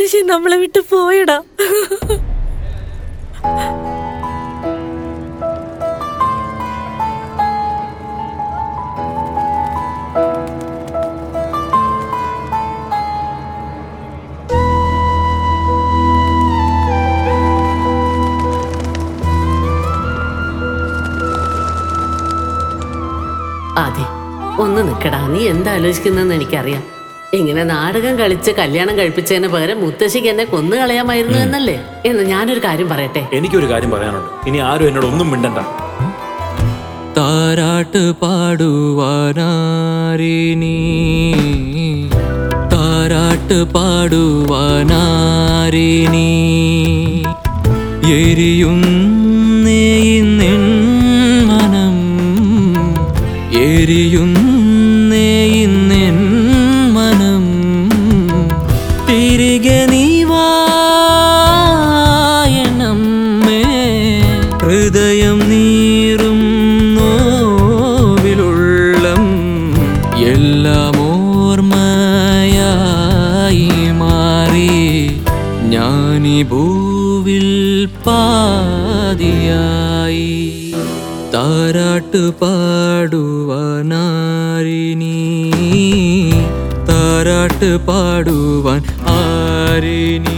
മുത്തശ്ശി നമ്മളെ വിട്ട് പോയടാ അതെ ഒന്ന് നിക്കടാ നീ എന്താ ആലോചിക്കുന്നതെന്ന് എനിക്കറിയാം ഇങ്ങനെ നാടകം കളിച്ച് കല്യാണം കഴിപ്പിച്ചതിന് പകരം മുത്തശ്ശിക്ക് എന്നെ കൊന്നു കളയാമായിരുന്നു എന്നല്ലേ എന്ന് ഞാനൊരു കാര്യം പറയട്ടെ എനിക്കൊരു കാര്യം പറയാനുണ്ട് ഇനി ആരും എന്നോട് ഒന്നും മിണ്ടണ്ട താരാട്ട് പാടുവാനാരിനി താരാട്ട് പാടുവാനാരിനി എരിയുന്നേ നിൻ മനം എരിയുന്നേ നിൻ മനം തിരികെ നീ വായനമ്മേ ഹൃദയം നീറും നോവിലുള്ളം എല്ലാം ഓർമ്മയായി മാറി ഞാനീ ഭൂവിൽ പാതിയായി താരാട്ട് പാടുവാനാരിനി താരാട്ട് പാടുവാൻ ആരിനി